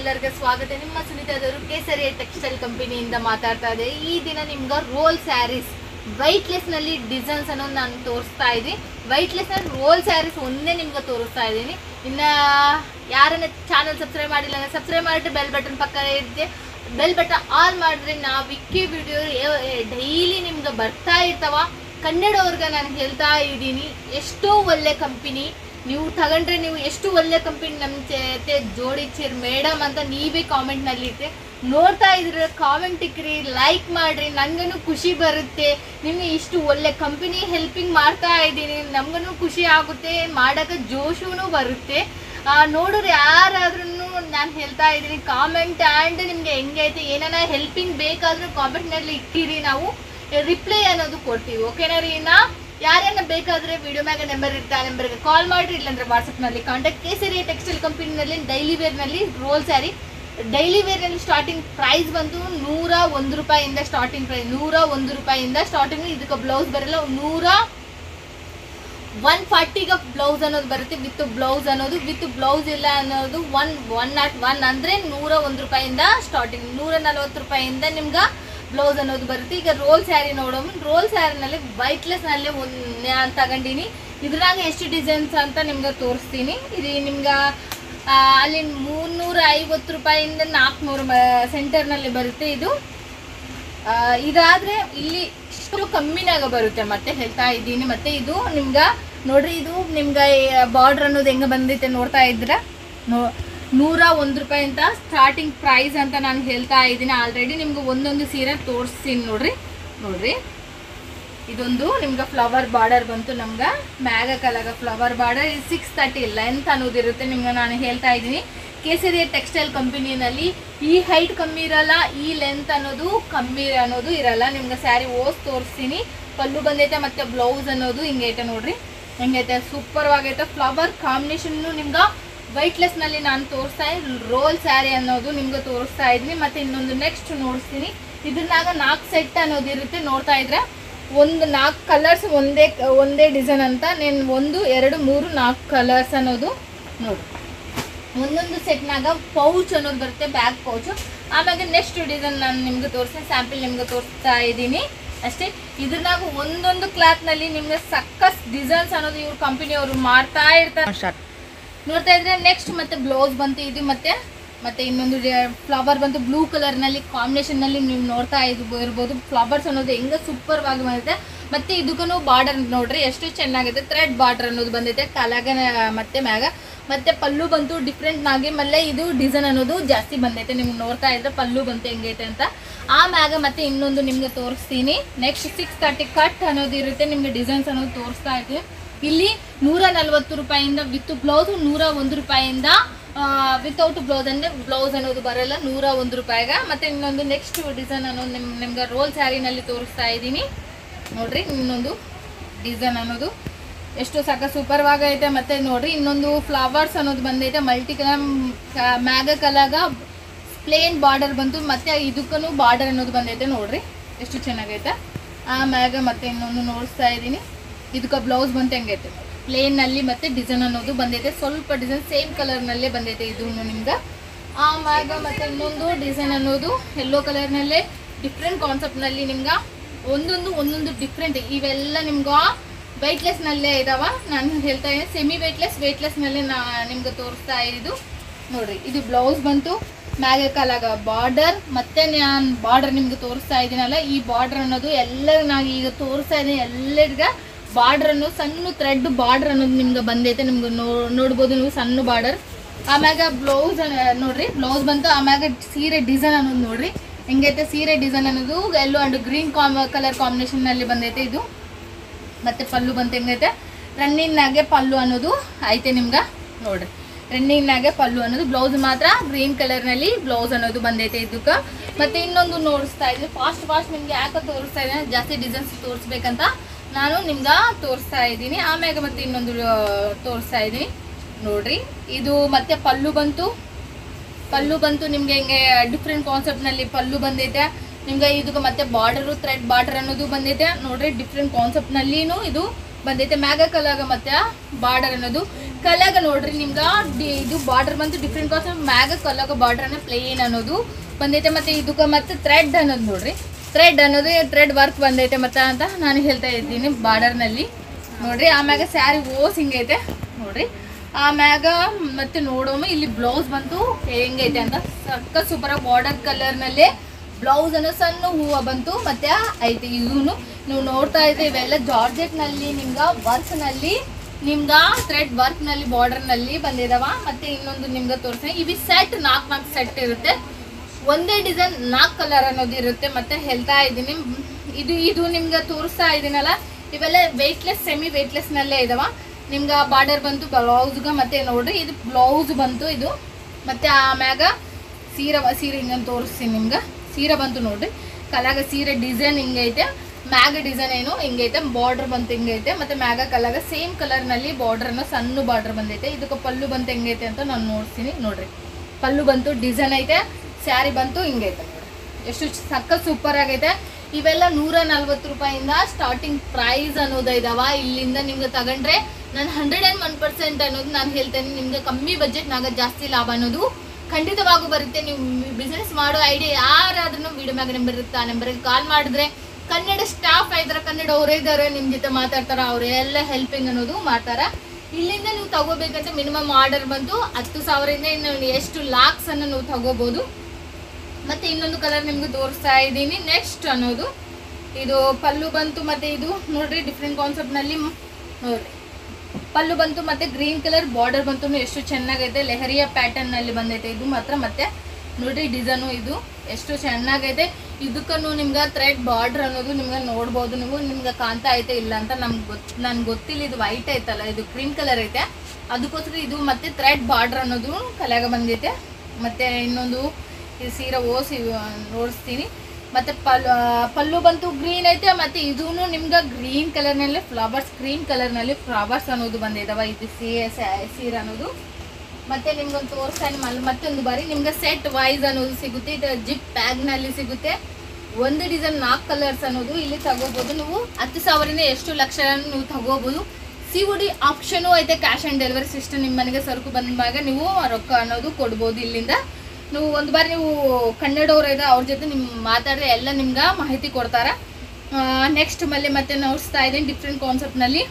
ಎಲ್ಲರಿಗೂ ಸ್ವಾಗತ ನಿಮ್ಮ ಸುನೀತಾದವರು ಕೇಸರಿ ಟೆಕ್ಸ್ಟೈಲ್ ಕಂಪನಿಯಿಂದ ಮಾತಾಡ್ತಾ ಇದೆ ಈ ದಿನ ನಿಮ್ಗೆ ರೋಲ್ ಸ್ಯಾರೀಸ್ ವೈಟ್ಲೆಸ್ ನಲ್ಲಿ ಡಿಸೈನ್ಸ್ ಅನ್ನೋದು ನಾನು ತೋರಿಸ್ತಾ ಇದ್ದೀನಿ ವೈಟ್ಲೆಸ್ ನಲ್ಲಿ ರೋಲ್ ಸ್ಯಾರೀಸ್ ಒಂದೇ ನಿಮ್ಗೆ ತೋರಿಸ್ತಾ ಇದ್ದೀನಿ ಇನ್ನ ಯಾರನ್ನ ಚಾನಲ್ ಸಬ್ಸ್ಕ್ರೈಬ್ ಮಾಡಿಲ್ಲ ಅಂದ್ರೆ ಸಬ್ಸ್ಕ್ರೈಬ್ ಮಾಡಿದ್ರೆ ಬೆಲ್ ಬಟನ್ ಪಕ್ಕ ಇರುತ್ತೆ ಬೆಲ್ ಬಟನ್ ಆನ್ ಮಾಡಿದ್ರೆ ನಾವು ವಿಕ್ಕಿ ವಿಡಿಯೋ ಡೈಲಿ ನಿಮ್ಗೆ ಬರ್ತಾ ಇರ್ತಾವ ಕನ್ನಡವ್ರಿಗೆ ನಾನು ಹೇಳ್ತಾ ಇದ್ದೀನಿ ಎಷ್ಟೋ ಒಳ್ಳೆ ಕಂಪನಿ ನೀವು ತಗೊಂಡ್ರೆ ನೀವು ಎಷ್ಟು ಒಳ್ಳೆ ಕಂಪನಿ ನಮ್ಮ ಜೊತೆ ಜೋಡಿಸಿರ್ ಮೇಡಮ್ ಅಂತ ನೀವೇ ಕಾಮೆಂಟ್ನಲ್ಲಿ ಇರ್ತೆ ನೋಡ್ತಾ ಇದ್ರೆ ಕಾಮೆಂಟ್ ಇಕ್ರಿ ಲೈಕ್ ಮಾಡ್ರಿ ನನಗೂ ಖುಷಿ ಬರುತ್ತೆ ನಿಮಗೆ ಇಷ್ಟು ಒಳ್ಳೆ ಕಂಪನಿ ಹೆಲ್ಪಿಂಗ್ ಮಾಡ್ತಾ ಇದ್ದೀನಿ ನಮಗೂ ಖುಷಿ ಆಗುತ್ತೆ ಮಾಡೋಕೆ ಜೋಶೂ ಬರುತ್ತೆ ಆ, ನೋಡೋರು ಯಾರಾದ್ರೂ ನಾನು ಹೇಳ್ತಾ ಇದ್ದೀನಿ ಕಾಮೆಂಟ್ ಆ್ಯಂಡ್ ನಿಮಗೆ ಹೆಂಗೈತೆ ಏನಾನ ಹೆಲ್ಪಿಂಗ್ ಬೇಕಾದರೂ ಕಾಮೆಂಟ್ನಲ್ಲಿ ಇಟ್ಟಿರಿ ನಾವು ರಿಪ್ಲೈ ಅನ್ನೋದು ಕೊಡ್ತೀವಿ ಓಕೆನಾ ರೀ ನಾ ಯಾರ್ಯಾರ ಬೇಕಾದ್ರೆ ವಿಡಿಯೋ ಮ್ಯಾಗ ನಂಬರ್ ಇರ್ತಾ ಆ ನಂಬರ್ಗೆ ಕಾಲ್ ಮಾಡಿರಿ ಇಲ್ಲಾಂದ್ರೆ ವಾಟ್ಸಪ್ನಲ್ಲಿ ಕಾಂಟ್ಯಾಕ್ಟ್ ಕೇಸರಿ ಟೆಕ್ಸ್ಟೈಲ್ ಕಂಪನಿನಲ್ಲಿ ಡೈಲಿ ವೇರ್ನಲ್ಲಿ ರೋಲ್ ಸ್ಯಾರಿ ಡೈಲಿ ವೇರ್ನಲ್ಲಿ ಸ್ಟಾರ್ಟಿಂಗ್ ಪ್ರೈಸ್ ಬಂದು ನೂರ ಒಂದು ರೂಪಾಯಿಂದ ಸ್ಟಾರ್ಟಿಂಗ್ ಪ್ರೈಸ್ ನೂರ ಒಂದು ರೂಪಾಯಿಂದ ಸ್ಟಾರ್ಟಿಂಗ್ ಇದಕ್ಕೆ ಬ್ಲೌಸ್ ಬರಲ್ಲ ನೂರ ಒನ್ ಫಾರ್ಟಿಗೆ ಬ್ಲೌಸ್ ಅನ್ನೋದು ಬರುತ್ತೆ ವಿತ್ ಬ್ಲೌಸ್ ಅನ್ನೋದು ವಿತ್ ಬ್ಲೌಸ್ ಇಲ್ಲ ಅನ್ನೋದು ಒನ್ ಒನ್ ನಾಟ್ ಒನ್ ಅಂದರೆ ನೂರ ಒಂದು ರೂಪಾಯಿಂದ ಸ್ಟಾರ್ಟಿಂಗ್ ನೂರ ನಲ್ವತ್ತು ರೂಪಾಯಿಂದ ನಿಮ್ಗೆ ಬ್ಲೌಸ್ ಅನ್ನೋದು ಬರುತ್ತೆ ಈಗ ರೋಲ್ ಸ್ಯಾರಿ ನೋಡೋಣ ರೋಲ್ ಸ್ಯಾರಿನಲ್ಲಿ ವೈಟ್ಲೆಸ್ನಲ್ಲಿ ಒಂದು ನಾನು ತಗೊಂಡಿನಿ ಇದ್ರಾಗ ಎಷ್ಟು ಡಿಸೈನ್ಸ್ ಅಂತ ನಿಮ್ಗೆ ತೋರಿಸ್ತೀನಿ ಇದು ನಿಮ್ಗೆ ಆ, ಅಲ್ಲಿ ಮುನ್ನೂರ ಐವತ್ತು ರೂಪಾಯಿಂದ ನಾಲ್ಕುನೂರು ಸೆಂಟರ್ನಲ್ಲಿ ಬರುತ್ತೆ ಇದು ಆ, ಇದಾದ್ರೆ ಇಲ್ಲಿ ಇಷ್ಟು ಕಮ್ಮಿನಾಗ ಬರುತ್ತೆ ಮತ್ತೆ ಹೇಳ್ತಾ ಇದ್ದೀನಿ ಮತ್ತೆ ಇದು ನಿಮ್ಗ ನೋಡ್ರಿ ಇದು ನಿಮ್ಗ ಬಾರ್ಡರ್ ಅನ್ನೋದು ಹೆಂಗ ಬಂದೈತೆ ನೋಡ್ತಾ ಇದ್ರ ನೋ ನೂರ ಒಂದು ರೂಪಾಯಿ ಅಂತ ಸ್ಟಾರ್ಟಿಂಗ್ ಪ್ರೈಸ್ ಅಂತ ನಾನು ಹೇಳ್ತಾ ಇದ್ದೀನಿ ಆಲ್ರೆಡಿ ನಿಮ್ಗೆ ಒಂದೊಂದು ಸೀರೆ ತೋರಿಸ್ತೀನಿ ನೋಡ್ರಿ ನೋಡ್ರಿ ಇದೊಂದು ನಿಮ್ಗೆ ಫ್ಲವರ್ ಬಾರ್ಡರ್ ಬಂತು ನಮ್ಗೆ ಮ್ಯಾಗ ಕಲಗ flower border six thirty length ಅನ್ನೋದಿರುತ್ತೆ ನಿಮ್ಗೆ ನಾನು ಹೇಳ್ತಾ ಇದ್ದೀನಿ ಕೇಸರಿ ಟೆಕ್ಸ್ಟೈಲ್ ಕಂಪನಿನಲ್ಲಿ ಈ ಹೈಟ್ ಕಮ್ಮಿ ಇರಲ್ಲ ಈ ಲೆಂತ್ ಅನ್ನೋದು ಕಮ್ಮಿ ಅನ್ನೋದು ಇರಲ್ಲ ನಿಮ್ಗೆ ಸ್ಯಾರಿ ಓಸ್ ತೋರಿಸ್ತೀನಿ ಪಲ್ಲು ಬಂದೈತೆ ಮತ್ತೆ ಬ್ಲೌಸ್ ಅನ್ನೋದು ಹಿಂಗೈತೆ ನೋಡ್ರಿ ಹೆಂಗೈತೆ ಸೂಪರ್ ಆಗೈತೆ ಫ್ಲವರ್ ಕಾಂಬಿನೇಷನ್ನು ನಿಮ್ಗೆ ವೈಟ್ಲೆಸ್ನಲ್ಲಿ ನಾನು ತೋರಿಸ್ತಾ ಇದ್ದೀನಿ ರೋಲ್ ಸ್ಯಾರಿ ಅನ್ನೋದು ನಿಮ್ಗೆ ತೋರಿಸ್ತಾ ಇದ್ದೀನಿ ಮತ್ತೆ ಇನ್ನೊಂದು ನೆಕ್ಸ್ಟ್ ನೋಡಿಸ್ತೀನಿ ಇದ್ರನ್ನಾಗ ನಾಲ್ಕು ಸೆಟ್ ಅನ್ನೋದು ಇರುತ್ತೆ ನೋಡ್ತಾ ಇದ್ರೆ ಒಂದು ನಾಲ್ಕು ಕಲರ್ಸ್ ಒಂದೇ ಒಂದೇ ಡಿಸೈನ್ ಅಂತ నేను ಒಂದು ಎರಡು ಮೂರು ನಾಲ್ಕು ಕಲರ್ಸ್ ಅನ್ನೋದು ನೋಡು ಒಂದೊಂದು ಸೆಟ್ನಾಗ ಪೌಚ್ ಅನ್ನೋದು ಬರುತ್ತೆ ಬ್ಯಾಗ್ ಪೌಚು ಆಮೇಲೆ ನೆಕ್ಸ್ಟ್ ಡಿಸೈನ್ ನಾನು ನಿಮ್ಗೆ ತೋರಿಸ್ತೀನಿ ಸ್ಯಾಂಪಲ್ ನಿಮ್ಗೆ ತೋರಿಸ್ತಾ ಇದ್ದೀನಿ ಅಷ್ಟೇ ಇದ್ರನಾಗ ಒಂದೊಂದು ಕ್ಲಾತ್ನಲ್ಲಿ ನಿಮ್ಗೆ ಸಕ್ಕಸ್ ಡಿಸೈನ್ಸ್ ಅನ್ನೋದು ಇವ್ರ ಕಂಪನಿಯವರು ಮಾಡ್ತಾ ಇರ್ತಾರೆ ನೋಡ್ತಾ ಇದ್ರೆ ನೆಕ್ಸ್ಟ್ ಮತ್ತೆ ಬ್ಲೌಸ್ ಬಂತು ಇದು ಮತ್ತೆ ಮತ್ತೆ ಇನ್ನೊಂದು ಫ್ಲವರ್ ಬಂತು ಬ್ಲೂ ಕಲರ್ ನಲ್ಲಿ ಕಾಂಬಿನೇಷನ್ ನಲ್ಲಿ ನೀವು ನೋಡ್ತಾ ಇದ್ ಇರ್ಬೋದು ಫ್ಲವರ್ಸ್ ಅನ್ನೋದು ಹೆಂಗ ಸೂಪರ್ ಆಗಿ ಬಂದಿದೆ ಮತ್ತೆ ಇದಕ್ಕೂ ಬಾರ್ಡರ್ ನೋಡ್ರಿ ಎಷ್ಟು ಚೆನ್ನಾಗಿದೆ ಥ್ರೆಡ್ ಬಾರ್ಡರ್ ಅನ್ನೋದು ಬಂದೈತೆ ತಲಗ ಮತ್ತೆ ಮ್ಯಾಗ ಮತ್ತೆ ಪಲ್ಲು ಬಂತು ಡಿಫ್ರೆಂಟ್ ಆಗಿ ಮಲ್ಲೆ ಇದು ಡಿಸೈನ್ ಅನ್ನೋದು ಜಾಸ್ತಿ ಬಂದೈತೆ ನಿಮ್ಗೆ ನೋಡ್ತಾ ಇದ್ರೆ ಪಲ್ಲು ಬಂತು ಹೆಂಗೈತೆ ಅಂತ ಆ ಮ್ಯಾಗ ಮತ್ತೆ ಇನ್ನೊಂದು ನಿಮ್ಗೆ ತೋರಿಸ್ತೀನಿ ನೆಕ್ಸ್ಟ್ ಸಿಕ್ಸ್ ತರ್ಟಿ ಕಟ್ ಅನ್ನೋದು ಇರುತ್ತೆ ನಿಮ್ಗೆ ಡಿಸೈನ್ಸ್ ಅನ್ನೋದು ತೋರಿಸ್ತಾ ಇದ್ದೀವಿ ಇಲ್ಲಿ ನೂರ ನಲ್ವತ್ತು ರೂಪಾಯಿಂದ ವಿತ್ ಬ್ಲೌಸ್ ನೂರ ಒಂದು ರೂಪಾಯಿಂದ ವಿತೌಟ್ ಬ್ಲೌಸ್ ಅಂದರೆ ಬ್ಲೌಸ್ ಅನ್ನೋದು ಬರಲ್ಲ ನೂರ ಒಂದು ರೂಪಾಯಿಗೆ ಮತ್ತೆ ಇನ್ನೊಂದು ನೆಕ್ಸ್ಟ್ ಡಿಸೈನ್ ಅನ್ನೋದು ನಿಮ್ ನಿಮ್ಗೆ ರೋಲ್ ಸ್ಯಾರಿನಲ್ಲಿ ತೋರಿಸ್ತಾ ಇದ್ದೀನಿ ನೋಡ್ರಿ ಇನ್ನೊಂದು ಡಿಸೈನ್ ಅನ್ನೋದು ಎಷ್ಟು ಸಾಕ ಸೂಪರ್ ಐತೆ ಮತ್ತೆ ನೋಡ್ರಿ ಇನ್ನೊಂದು ಫ್ಲವರ್ಸ್ ಅನ್ನೋದು ಬಂದೈತೆ ಮಲ್ಟಿ ಕಲರ್ ಮ್ಯಾಗ ಕಲಾಗ ಪ್ಲೇನ್ ಬಾರ್ಡರ್ ಬಂತು ಮತ್ತೆ ಇದಕ್ಕೂ ಬಾರ್ಡರ್ ಅನ್ನೋದು ಬಂದೈತೆ ನೋಡ್ರಿ ಎಷ್ಟು ಚೆನ್ನಾಗೈತೆ ಆ ಮ್ಯಾಗ ಮತ್ತೆ ಇನ್ನೊಂದು ನೋಡಿಸ್ತಾ ಇದ್ದೀನಿ ಇದಕ್ಕೆ ಬ್ಲೌಸ್ ಬಂತು ಹೆಂಗೈತೆ ಪ್ಲೇನಲ್ಲಿ ಮತ್ತೆ ಡಿಸೈನ್ ಅನ್ನೋದು ಬಂದೈತೆ ಸ್ವಲ್ಪ ಡಿಸೈನ್ ಸೇಮ್ ಕಲರ್ನಲ್ಲೇ ಬಂದೈತೆ ಇದು ನಿಮ್ಗೆ ಆ ಮ್ಯಾಗ ಮತ್ತೆ ಇನ್ನೊಂದು ಡಿಸೈನ್ ಅನ್ನೋದು ಯೆಲ್ಲೋ ಕಲರ್ನಲ್ಲೇ ಡಿಫ್ರೆಂಟ್ ಕಾನ್ಸೆಪ್ಟ್ನಲ್ಲಿ ನಿಮ್ಗೆ ಒಂದೊಂದು ಒಂದೊಂದು ಡಿಫ್ರೆಂಟ್ ಇವೆಲ್ಲ ನಿಮ್ಗೆ ವೆಯ್ಟ್ಲೆಸ್ನಲ್ಲೇ ಇದಾವ ನಾನು ಹೇಳ್ತಾ ಇದ್ದೀನಿ ಸೆಮಿ ವೆಯ್ಟ್ಲೆಸ್ ವೆಯ್ಟ್ಲೆಸ್ನಲ್ಲೇ ನಾ ನಿಮ್ಗೆ ತೋರಿಸ್ತಾ ಇದ್ದು ನೋಡ್ರಿ ಇದು ಬ್ಲೌಸ್ ಬಂತು ಮ್ಯಾಗ ಕಾಲಾಗ ಬಾರ್ಡರ್ ಮತ್ತೆ ನಾನು ಬಾರ್ಡರ್ ನಿಮ್ಗೆ ತೋರಿಸ್ತಾ ಇದ್ದೀನಲ್ಲ ಈ ಬಾರ್ಡರ್ ಅನ್ನೋದು ಎಲ್ಲ ನಾನು ಈಗ ತೋರಿಸ್ತಾ ಇದ್ದೀನಿ ಎಲ್ಲರಿಗ ಬಾರ್ಡರ್ ಅನ್ನೋದು ಸಣ್ಣ ಥ್ರೆಡ್ ಬಾರ್ಡರ್ ಅನ್ನೋದು ನಿಮ್ಗೆ ಬಂದೈತೆ ನಿಮ್ಗೆ ನೋ ನೋಡ್ಬೋದು ನೀವು ಸಣ್ಣ ಬಾರ್ಡರ್ ಆಮ್ಯಾಗ ಬ್ಲೌಸ್ ನೋಡ್ರಿ ಬ್ಲೌಸ್ ಬಂತು ಆಮ್ಯಾಗ ಸೀರೆ ಡಿಸೈನ್ ಅನ್ನೋದು ನೋಡ್ರಿ ಹೆಂಗೈತೆ ಸೀರೆ ಡಿಸೈನ್ ಅನ್ನೋದು yellow and green calm colour ಕಾಂಬಿನೇಷನ್ನಲ್ಲಿ ಬಂದೈತೆ ಇದು ಮತ್ತೆ ಪಲ್ಲು ಬಂತು ಹೆಂಗೈತೆ ರನ್ನಿಂಗ್ನಾಗೆ ಪಲ್ಲು ಅನ್ನೋದು ಐತೆ ನಿಮ್ಗೆ ನೋಡ್ರಿ ರನ್ನಿಂಗ್ನಾಗೆ ಪಲ್ಲು ಅನ್ನೋದು ಬ್ಲೌಸ್ ಮಾತ್ರ ಗ್ರೀನ್ ಕಲರ್ನಲ್ಲಿ ಬ್ಲೌಸ್ ಅನ್ನೋದು ಬಂದೈತೆ ಇದಕ್ಕೆ ಮತ್ತೆ ಇನ್ನೊಂದು ನೋಡಿಸ್ತಾ ಇದ್ದೀನಿ ಫಾಸ್ಟ್ ಫಾಸ್ಟ್ ನಿಮ್ಗೆ ಯಾಕೆ ತೋರಿಸ್ತಾ ಇದ್ದೀನಿ ಜಾಸ್ತಿ ಡಿಸೈನ್ಸ್ ತೋರಿಸ್ಬೇಕಂತ ನಾನು ನಿಮ್ಗೆ ತೋರಿಸ್ತಾ ಇದ್ದೀನಿ ಆಮ್ಯಾಗ ಮತ್ತೆ ಇನ್ನೊಂದು ಆ, ತೋರಿಸ್ತಾ ಇದ್ದೀನಿ ನೋಡ್ರಿ ಇದು ಮತ್ತೆ ಪಲ್ಲು ಬಂತು ಪಲ್ಲು ಬಂತು ನಿಮ್ಗೆ ಹಿಂಗೆ ಡಿಫ್ರೆಂಟ್ ಕಾನ್ಸೆಪ್ಟ್ನಲ್ಲಿ ಪಲ್ಲು ಬಂದೈತೆ ನಿಮ್ಗೆ ಇದಕ್ಕೆ ಮತ್ತೆ ಬಾರ್ಡರು ಥ್ರೆಡ್ ಬಾರ್ಡರ್ ಅನ್ನೋದು ಬಂದೈತೆ ನೋಡ್ರಿ ಡಿಫ್ರೆಂಟ್ ಕಾನ್ಸೆಪ್ಟ್ನಲ್ಲಿನೂ ಇದು ಬಂದೈತೆ ಮ್ಯಾಗ ಕಲಾಗ ಮತ್ತೆ ಬಾರ್ಡರ್ ಅನ್ನೋದು ಕಲಗ ನೋಡ್ರಿ ನಿಮ್ಗೆ ಡಿ- ಇದು ಬಾರ್ಡರ್ ಬಂತು ಡಿಫ್ರೆಂಟ್ ಕಾನ್ಸೆಪ್ಟ್ ಮ್ಯಾಗ ಕಲಗ ಬಾರ್ಡರ್ ಅನ್ನ ಪ್ಲೇನ್ ಅನ್ನೋದು ಬಂದೈತೆ ಮತ್ತೆ ಇದಕ್ಕೆ ಮತ್ತೆ ಥ್ರೆಡ್ ಅನ್ನೋದು ನೋಡ್ರಿ ಥ್ರೆಡ್ ಅನ್ನೋದು ಥ್ರೆಡ್ ವರ್ಕ್ ಬಂದೈತೆ ಮತ್ತೆ ಅಂತ ನಾನು ಹೇಳ್ತಾ ಇದ್ದೀನಿ ಬಾರ್ಡರ್ನಲ್ಲಿ ನೋಡ್ರಿ ಆಮ್ಯಾಗ ಸ್ಯಾರಿ ಓಸ್ ಹಿಂಗೈತೆ ನೋಡ್ರಿ ಆಮ್ಯಾಗ ಮತ್ತೆ ನೋಡೋಮ ಇಲ್ಲಿ ಬ್ಲೌಸ್ ಬಂತು ಹೆಂಗೈತೆ ಅಂತ ಸಕ್ಕ ಸೂಪರ್ ಬಾರ್ಡರ್ ಕಲರ್ನಲ್ಲೇ ಬ್ಲೌಸ್ ಅನ್ನೋ ಸಣ್ಣ ಹೂವು ಬಂತು ಮತ್ತೆ ಐತೆ ಇವನು ನೀವು ನೋಡ್ತಾ ಇದ್ರೆ ಇವೆಲ್ಲ ಜಾರ್ಜೆಟ್ ನಲ್ಲಿ ನಿಮ್ಗ ವರ್ಕ್ ನಲ್ಲಿ ನಿಮ್ಗ ಥ್ರೆಡ್ ವರ್ಕ್ ನಲ್ಲಿ ಬಾರ್ಡರ್ ನಲ್ಲಿ ಬಂದಿದಾವ ಮತ್ತೆ ಇನ್ನೊಂದು ನಿಮ್ಗೆ ತೋರಿಸ್ತೀನಿ ಇವಿ ಸೆಟ್ ನಾಲ್ಕು ನಾಲ್ಕು ಸೆಟ್ ಇರುತ್ತೆ ಒಂದೇ ಡಿಸೈನ್ ನಾಲ್ಕು ಕಲರ್ ಅನ್ನೋದು ಇರುತ್ತೆ ಮತ್ತೆ ಹೇಳ್ತಾ ಇದ್ದೀನಿ ಇದು ಇದು ನಿಮ್ಗೆ ತೋರಿಸ್ತಾ ಇದ್ದೀನಲ್ಲ ಇವೆಲ್ಲ ವೆಯ್ಟ್ಲೆಸ್ ಸೆಮಿ ವೆಯ್ಟ್ಲೆಸ್ ನಲ್ಲೇ ಇದಾವ ನಿಮ್ಗೆ ಬಾರ್ಡರ್ ಬಂತು ಬ್ಲೌಸ್ಗೆ ಮತ್ತೆ ನೋಡ್ರಿ ಇದು ಬ್ಲೌಸ್ ಬಂತು ಇದು ಮತ್ತೆ ಆಮ್ಯಾಗ ಸೀರೆ ಸೀರೆ ಹಿಂಗಂತ ತೋರಿಸ್ತೀನಿ ನಿಮ್ಗೆ ಸೀರೆ ಬಂತು ನೋಡ್ರಿ ಕಲಾಗ ಸೀರೆ ಡಿಸೈನ್ ಹಿಂಗೈತೆ ಮ್ಯಾಗ ಡಿಸೈನ್ ಏನು ಹಿಂಗೈತೆ ಬಾರ್ಡರ್ ಬಂತು ಹಿಂಗೈತೆ ಮತ್ತೆ ಮ್ಯಾಗ ಕಲಾಗ ಸೇಮ್ ಕಲರ್ನಲ್ಲಿ ಬಾರ್ಡರ್ನ ಸಣ್ಣ ಬಾರ್ಡರ್ ಬಂದೈತೆ ಇದಕ್ಕೆ ಪಲ್ಲು ಬಂತು ಹೆಂಗೈತೆ ಅಂತ ನಾನು ನೋಡ್ತೀನಿ ನೋಡ್ರಿ ಪಲ್ಲು ಬಂತು ಡಿಸೈನ್ ಐತೆ ಸ್ಯಾರಿ ಬಂತು ಹಿಂಗೈತೆ ನೋಡ್ರಿ ಎಷ್ಟು ಸಕ್ಕ ಸೂಪರ್ ಆಗೈತೆ ಇವೆಲ್ಲ ನೂರ ನಲ್ವತ್ತು ರೂಪಾಯಿಂದ ಸ್ಟಾರ್ಟಿಂಗ್ ಪ್ರೈಸ್ ಅನ್ನೋದು ಇದಾವ ಇಲ್ಲಿಂದ ನಿಮ್ಗೆ ತಗೊಂಡ್ರೆ ನಾನು ಹಂಡ್ರೆಡ್ ಆ್ಯಂಡ್ ಒನ್ ಪರ್ಸೆಂಟ್ ಅನ್ನೋದು ನಾನು ಹೇಳ್ತೇನೆ ನಿಮ್ಗೆ ಕಮ್ಮಿ ಬಜೆಟ್ನಾಗ ಜಾಸ್ತಿ ಲಾಭ ಅನ್ನೋದು ಖಂಡಿತವಾಗೂ ಬರುತ್ತೆ ನೀವು ಬಿಸ್ನೆಸ್ ಮಾಡೋ ಐಡಿಯಾ ಯಾರಾದ್ರೂ ವಿಡಿಯೋ ಮ್ಯಾಗ ನಂಬರ್ ಇರುತ್ತೆ ಆ ನಂಬರ್ಗೆ ಕಾಲ್ ಮಾಡಿದ್ರೆ ಕನ್ನಡ ಸ್ಟಾಫ್ ಇದಾರೆ ಕನ್ನಡ ಅವರೇ ಇದ್ದಾರೆ ನಿಮ್ಮ ಜೊತೆ ಮಾತಾಡ್ತಾರ ಅವರೆಲ್ಲ ಹೆಲ್ಪಿಂಗ್ ಅನ್ನೋದು ಮಾಡ್ತಾರ ಇಲ್ಲಿಂದ ನೀವು ತಗೋಬೇಕಂತ ಮಿನಿಮಮ್ ಆರ್ಡರ್ ಬಂತು ಹತ್ತು ಸಾವಿರದಿಂದ ಇನ್ನು ಎಷ್ಟು ಲಾಕ್ಸ್ ಅನ್ನು ನೀವು ತಗೋಬಹುದು ಮತ್ತೆ ಇನ್ನೊಂದು ಕಲರ್ ನಿಮ್ಗೆ ತೋರಿಸ್ತಾ ಇದ್ದೀನಿ ನೆಕ್ಸ್ಟ್ ಅನ್ನೋದು ಇದು ಪಲ್ಲು ಬಂತು ಮತ್ತೆ ಇದು ನೋಡ್ರಿ ಡಿಫ್ರೆಂಟ್ ಕಾನ್ಸೆಪ್ಟ್ ನಲ್ಲಿ ಮ್- ನೋಡ್ರಿ ಪಲ್ಲು ಬಂತು ಮತ್ತೆ ಗ್ರೀನ್ ಕಲರ್ ಬಾರ್ಡರ್ ಬಂತು ಎಷ್ಟು ಚೆನ್ನಾಗೈತೆ ಲೆಹರಿಯ ಪ್ಯಾಟರ್ನ್ ನಲ್ಲಿ ಬಂದೈತೆ ಇದು ಮಾತ್ರ ಮತ್ತೆ ನೋಡ್ರಿ ಡಿಸೈನು ಇದು ಎಷ್ಟು ಚೆನ್ನಾಗೈತೆ ಇದಕ್ಕೂ ನಿಮ್ಗೆ ಥ್ರೆಡ್ ಬಾರ್ಡರ್ ಅನ್ನೋದು ನಿಮ್ಗೆ ನೋಡ್ಬೋದು ನೀವು ನಿಮ್ಗೆ ಕಾಣ್ತಾ ಐತೆ ಇಲ್ಲ ಅಂತ ನಮ್ಗೆ ಗೊತ್ತು ನನ್ಗೆ ಗೊತ್ತಿಲ್ಲ ಇದು ವೈಟ್ ಐತಲ್ಲ ಇದು ಕ್ರೀಮ್ ಕಲರ್ ಐತೆ ಅದಕ್ಕೋಸ್ಕರ ಇದು ಮತ್ತೆ ಥ್ರೆಡ್ ಬಾರ್ಡರ್ ಅನ್ನೋದು ಕಲೆಯಾಗ ಬಂದೈತೆ ಮತ್ತೆ ಇನ್ನೊಂದು ಈ ಸೀರೆ ಓಸಿ ನೋಡಿಸ್ತೀನಿ ಮತ್ತೆ ಪಲ್ ಆ, ಪಲ್ಲು ಬಂತು ಗ್ರೀನ್ ಐತೆ ಮತ್ತೆ ಇದೂ ನಿಮ್ಗೆ ಗ್ರೀನ್ ಕಲರ್ನಲ್ಲಿ ಫ್ಲವರ್ಸ್ ಗ್ರೀನ್ ಕಲರ್ನಲ್ಲಿ ಫ್ಲವರ್ಸ್ ಅನ್ನೋದು ಬಂದಿದಾವ ಇದು ಸೀ ಸೀರೆ ಅನ್ನೋದು ಮತ್ತೆ ನಿಮ್ಗೊಂದು ತೋರಿಸ್ತಾನೆ ಮಲ್ ಮತ್ತೊಂದು ಬಾರಿ ನಿಮ್ಗೆ ಸೆಟ್ ವೈಸ್ ಅನ್ನೋದು ಸಿಗುತ್ತೆ ಇದು ಜಿಪ್ ಬ್ಯಾಗ್ನಲ್ಲಿ ಸಿಗುತ್ತೆ ಒಂದು ಡಿಸೈನ್ ನಾಲ್ಕು ಕಲರ್ಸ್ ಅನ್ನೋದು ಇಲ್ಲಿ ತಗೋಬೋದು ನೀವು ಹತ್ತು ಸಾವಿರದಿಂದ ಎಷ್ಟು ಲಕ್ಷ ನೀವು ತಗೋಬೋದು ಸಿ ಒ ಡಿ ಆಪ್ಷನು ಐತೆ ಕ್ಯಾಶ್ ಆನ್ ಡೆಲಿವರಿ ಸಿಸ್ಟಮ್ ನಿಮ್ಮ ಮನೆಗೆ ಸರಕು ಬಂದಾಗ ನೀವು ರೊಕ್ಕ ಅನ್ನೋದು ಕೊಡ್ಬೋದು ಇಲ್ಲಿಂದ ನೀವು ಒಂದು ಬಾರಿ ನೀವು ಕನ್ನಡವ್ರು ಇದೆ ಅವ್ರ ಜೊತೆ ನಿಮ್ಮ ಮಾತಾಡಿದ್ರೆ ಎಲ್ಲ ನಿಮ್ಗೆ ಮಾಹಿತಿ ಕೊಡ್ತಾರ ನೆಕ್ಸ್ಟ್ ಮಲ್ಲಿ ಮತ್ತೆ ನೋಡಿಸ್ತಾ ಇದ್ದೀನಿ ಡಿಫ್ರೆಂಟ್ ಕಾನ್ಸೆಪ್ಟ್ನಲ್ಲಿ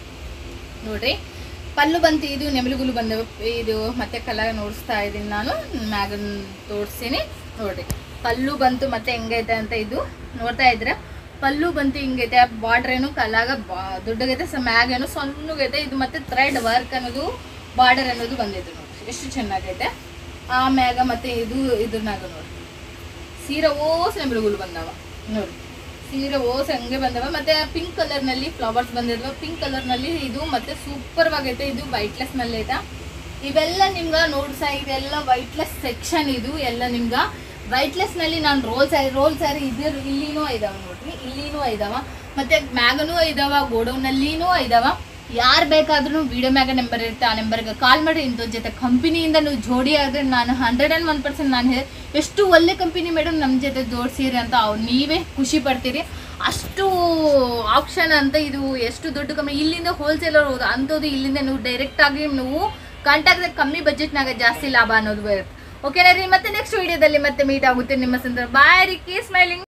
ನೋಡ್ರಿ ಪಲ್ಲು ಬಂತು ಇದು ನೆಮಲಿಗುಲು ಬಂದವು ಇದು ಮತ್ತೆ ಕಲರ್ ನೋಡಿಸ್ತಾ ಇದ್ದೀನಿ ನಾನು ಮ್ಯಾಗ ತೋರಿಸ್ತೀನಿ ನೋಡ್ರಿ ಪಲ್ಲು ಬಂತು ಮತ್ತೆ ಹೆಂಗೈತೆ ಅಂತ ಇದು ನೋಡ್ತಾ ಇದ್ರ ಪಲ್ಲು ಬಂತು ಹಿಂಗೈತೆ ಬಾರ್ಡ್ರ್ ಏನು ಕಲಾಗ ಬಾ ದೊಡ್ಡಗೈತೆ ಸ ಮ್ಯಾಗ ಏನು ಸಣ್ಣಗೈತೆ ಇದು ಮತ್ತೆ ಥ್ರೆಡ್ ವರ್ಕ್ ಅನ್ನೋದು ಬಾರ್ಡರ್ ಅನ್ನೋದು ಬಂದೈತೆ ನೋಡ್ರಿ ಎಷ್ಟು ಚೆನ್ನಾಗೈತೆ ಆ ಮ್ಯಾಗ ಮತ್ತೆ ಇದು ಇದ್ರ ಮ್ಯಾಗ ನೋಡ್ರಿ ಸೀರೆ ಓಸ್ ನೆಂಬಳುಗುಲು ಬಂದವ ನೋಡಿ ಸೀರೆ ಓಸ್ ಹಂಗೆ ಬಂದವ ಮತ್ತೆ ಪಿಂಕ್ ಕಲರ್ ನಲ್ಲಿ ಫ್ಲವರ್ಸ್ ಬಂದಿದ್ವ ಪಿಂಕ್ ಕಲರ್ ನಲ್ಲಿ ಇದು ಮತ್ತೆ ಸೂಪರ್ ಆಗೈತೆ ಇದು ವೈಟ್ಲೆಸ್ ನಲ್ಲಿ ಐತಾ ಇವೆಲ್ಲ ನಿಮ್ಗ ನೋಡ್ಸಾ ಇದೆಲ್ಲ ವೈಟ್ಲೆಸ್ ಸೆಕ್ಷನ್ ಇದು ಎಲ್ಲ ನಿಮ್ಗ ವೈಟ್ಲೆಸ್ ನಲ್ಲಿ ನಾನು ರೋಲ್ ಸ್ಯಾರಿ ರೋಲ್ ಸ್ಯಾರಿ ಇದ್ರ ಇಲ್ಲಿನೂ ಇದಾವ ನೋಡ್ರಿ ಇಲ್ಲಿನೂ ಇದಾವ ಮತ್ತೆ ಮ್ಯಾಗನೂ ಇದಾವ ಗೋಡೌನಲ್ಲಿನೂ ಇದಾವ ಯಾರು ಬೇಕಾದ್ರೂ ವಿಡಿಯೋ ಮ್ಯಾಗ ನಂಬರ್ ಇರುತ್ತೆ ಆ ನಂಬರ್ಗೆ ಕಾಲ್ ಮಾಡಿ ಇಂಥ ಜೊತೆ ಕಂಪನಿಯಿಂದ ನೀವು ಜೋಡಿ ಆದ್ರೆ ನಾನು ಹಂಡ್ರೆಡ್ ಆ್ಯಂಡ್ ಒನ್ ಪರ್ಸೆಂಟ್ ನಾನು ಹೇಳಿ ಎಷ್ಟು ಒಳ್ಳೆ ಕಂಪನಿ ಮೇಡಮ್ ನಮ್ಮ ಜೊತೆ ಜೋಡಿಸಿರಿ ಅಂತ ಅವ್ರು ನೀವೇ ಖುಷಿ ಪಡ್ತೀರಿ ಅಷ್ಟು ಆಪ್ಷನ್ ಅಂತ ಇದು ಎಷ್ಟು ದೊಡ್ಡ ಕಂಪನಿ ಇಲ್ಲಿಂದ ಹೋಲ್ಸೇಲರ್ ಹೋದ ಅಂಥದ್ದು ಇಲ್ಲಿಂದ ನೀವು ಡೈರೆಕ್ಟ್ ಆಗಿ ನೀವು ಕಾಂಟ್ಯಾಕ್ಟ್ ಕಮ್ಮಿ ಬಜೆಟ್ನಾಗ ಜಾಸ್ತಿ ಲಾಭ ಅನ್ನೋದು ಬರುತ್ತೆ ಓಕೆನಾ ರೀ ಮತ್ತೆ ನೆಕ್ಸ್ಟ್ ವಿಡಿಯೋದಲ್ಲಿ ಮತ್ತೆ ಮೀಟ್ ಆಗುತ್ತೆ ನಿಮ್ಮ ಸಂದರ್ಭ ಬಾಯ್ ರೀ ಕೀ ಸ್ಮೈಲಿಂಗ್